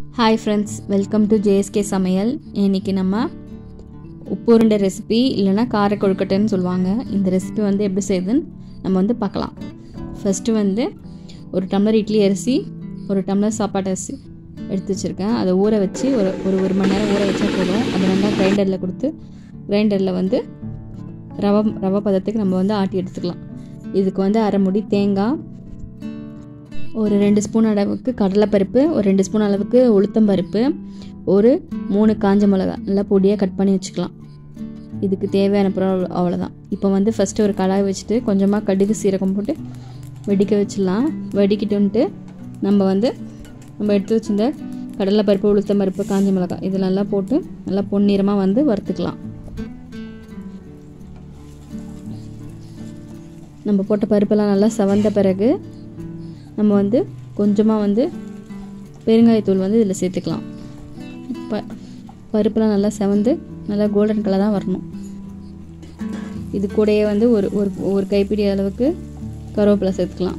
hi friends welcome to JSK சமையல் இன்றைக்கி நம்ம உப்பு உருண்டை ரெசிபி இல்லைன்னா கார கொழுக்கட்டைன்னு சொல்லுவாங்க இந்த ரெசிபி வந்து எப்படி செய்யுதுன்னு நம்ம வந்து பார்க்கலாம் ஃபஸ்ட்டு வந்து ஒரு டம்ளர் இட்லி அரிசி ஒரு டம்ளர் சாப்பாட்டு அரிசி எடுத்து வச்சுருக்கேன் அதை ஊற வச்சு ஒரு ஒரு ஒரு மணி நேரம் ஊற வச்சா போதும் அதை நல்லா கிரைண்டரில் கொடுத்து கிரைண்டரில் வந்து ரவை ரவை பதத்துக்கு நம்ம வந்து ஆட்டி எடுத்துக்கலாம் இதுக்கு வந்து அரை முடி தேங்காய் ஒரு ரெண்டு ஸ்பூன் அளவுக்கு கடலைப்பருப்பு ஒரு ரெண்டு ஸ்பூன் அளவுக்கு உளுத்தம்பருப்பு ஒரு மூணு காஞ்ச மிளகா நல்லா பொடியாக கட் பண்ணி வச்சுக்கலாம் இதுக்கு தேவையான பொருள் அவ்வளோதான் இப்போ வந்து ஃபஸ்ட்டு ஒரு கடாய் வச்சுட்டு கொஞ்சமாக கடுகு சீரகம் போட்டு வெடிக்க வச்சிடலாம் வெடிக்கிட்டுன்ட்டு நம்ம வந்து நம்ம எடுத்து வச்சிருந்த கடலைப்பருப்பு உளுத்தம்பருப்பு காஞ்ச மிளகாய் இது நல்லா போட்டு நல்லா பொன்னிறமாக வந்து வறுத்துக்கலாம் நம்ம போட்ட பருப்பெல்லாம் நல்லா செவந்த பிறகு நம்ம வந்து கொஞ்சமாக வந்து பெருங்காயத்தூள் வந்து இதில் சேர்த்துக்கலாம் ப பருப்புலாம் நல்லா செவந்து நல்லா கோல்டன் கலர் தான் வரணும் இது கூடயே வந்து ஒரு ஒரு ஒரு கைப்பிடி அளவுக்கு கருவேப்பிலை சேர்த்துக்கலாம்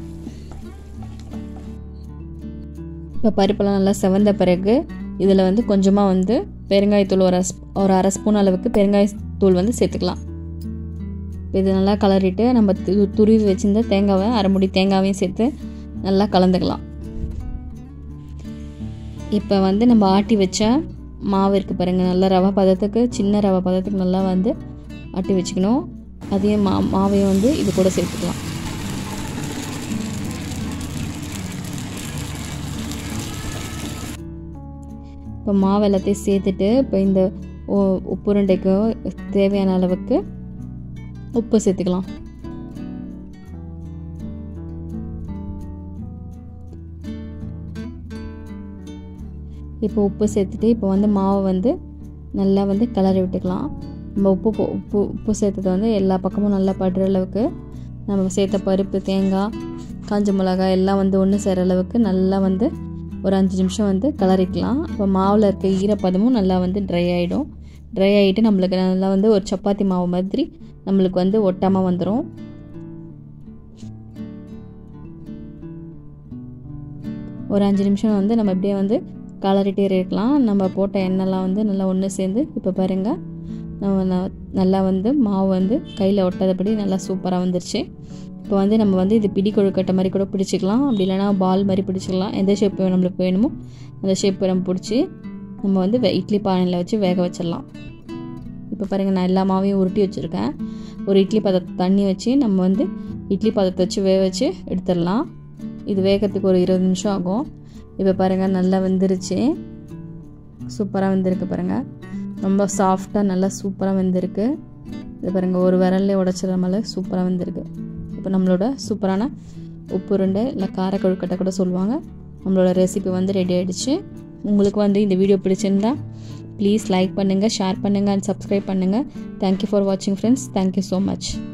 இப்போ பருப்பெல்லாம் நல்லா செவந்த பிறகு இதில் வந்து கொஞ்சமாக வந்து பெருங்காயத்தூள் ஒரு ஒரு அரை ஸ்பூன் அளவுக்கு பெருங்காயத்தூள் வந்து சேர்த்துக்கலாம் இது நல்லா கலரிட்டு நம்ம துருவி வச்சுருந்த தேங்காவை அரைமுடி தேங்காவையும் சேர்த்து நல்லா கலந்துக்கலாம் இப்போ வந்து நம்ம ஆட்டி வச்ச மாவு இருக்குது பாருங்கள் நல்லா ரவை பதத்துக்கு சின்ன ரவை பதத்துக்கு நல்லா வந்து ஆட்டி வச்சுக்கணும் அதையும் மா மாவையும் வந்து இது கூட சேர்த்துக்கலாம் இப்போ மாவு எல்லாத்தையும் சேர்த்துட்டு இப்போ இந்த உப்புருண்டைக்கு தேவையான அளவுக்கு உப்பு சேர்த்துக்கலாம் இப்போ உப்பு சேர்த்துட்டு இப்போ வந்து மாவை வந்து நல்லா வந்து கிளறி விட்டுக்கலாம் நம்ம உப்பு உப்பு உப்பு சேர்த்தது வந்து எல்லா பக்கமும் நல்லா படுற அளவுக்கு நம்ம சேர்த்த பருப்பு தேங்காய் காஞ்ச மிளகாய் எல்லாம் வந்து ஒன்று சேர அளவுக்கு நல்லா வந்து ஒரு அஞ்சு நிமிஷம் வந்து கிளறிக்கலாம் இப்போ மாவில் இருக்க ஈரப்பதமும் நல்லா வந்து ட்ரை ஆகிடும் ட்ரை ஆகிட்டு நம்மளுக்கு நல்லா வந்து ஒரு சப்பாத்தி மாவு மாதிரி நம்மளுக்கு வந்து ஒட்டாமல் வந்துடும் ஒரு அஞ்சு நிமிஷம் வந்து நம்ம இப்படியே வந்து கலரிட்டே இருக்கலாம் நம்ம போட்ட எண்ணெய்லாம் வந்து நல்லா ஒன்று சேர்ந்து இப்போ பாருங்கள் நம்ம நல்லா வந்து மாவு வந்து கையில் ஒட்டாதபடி நல்லா சூப்பராக வந்துருச்சு இப்போ வந்து நம்ம வந்து இது பிடி கொழுக்கட்டை மாதிரி கூட பிடிச்சிக்கலாம் அப்படி இல்லைனா பால் மாதிரி பிடிச்சிக்கலாம் எந்த ஷேப் நம்மளுக்கு வேணுமோ அந்த ஷேப் நம்ம பிடிச்சி நம்ம வந்து இட்லி பானையில் வச்சு வேக வச்சிடலாம் இப்போ பாருங்கள் நான் எல்லா மாவையும் உருட்டி வச்சுருக்கேன் ஒரு இட்லி பதத்தை தண்ணி வச்சு நம்ம வந்து இட்லி பதத்தை வச்சு வேக வச்சு எடுத்துடலாம் இது வேகிறதுக்கு ஒரு இருபது நிமிஷம் ஆகும் இப்போ பாருங்கள் நல்லா வெந்துருச்சு சூப்பராக வெந்திருக்கு பாருங்கள் ரொம்ப சாஃப்டாக நல்லா சூப்பராக வெந்திருக்கு இது பாருங்கள் ஒரு விரல்லே உடச்சிட மேலே சூப்பராக வெந்திருக்கு இப்போ நம்மளோட சூப்பரான உப்பு உருண்டை இல்லை கார கொழுக்கட்டை கூட சொல்லுவாங்க நம்மளோட ரெசிபி வந்து ரெடி ஆகிடுச்சு உங்களுக்கு வந்து இந்த வீடியோ பிடிச்சிருந்தா ப்ளீஸ் லைக் பண்ணுங்கள் ஷேர் பண்ணுங்கள் அண்ட் சப்ஸ்கிரைப் பண்ணுங்கள் தேங்க்யூ ஃபார் வாட்சிங் ஃப்ரெண்ட்ஸ் தேங்க்யூ ஸோ மச்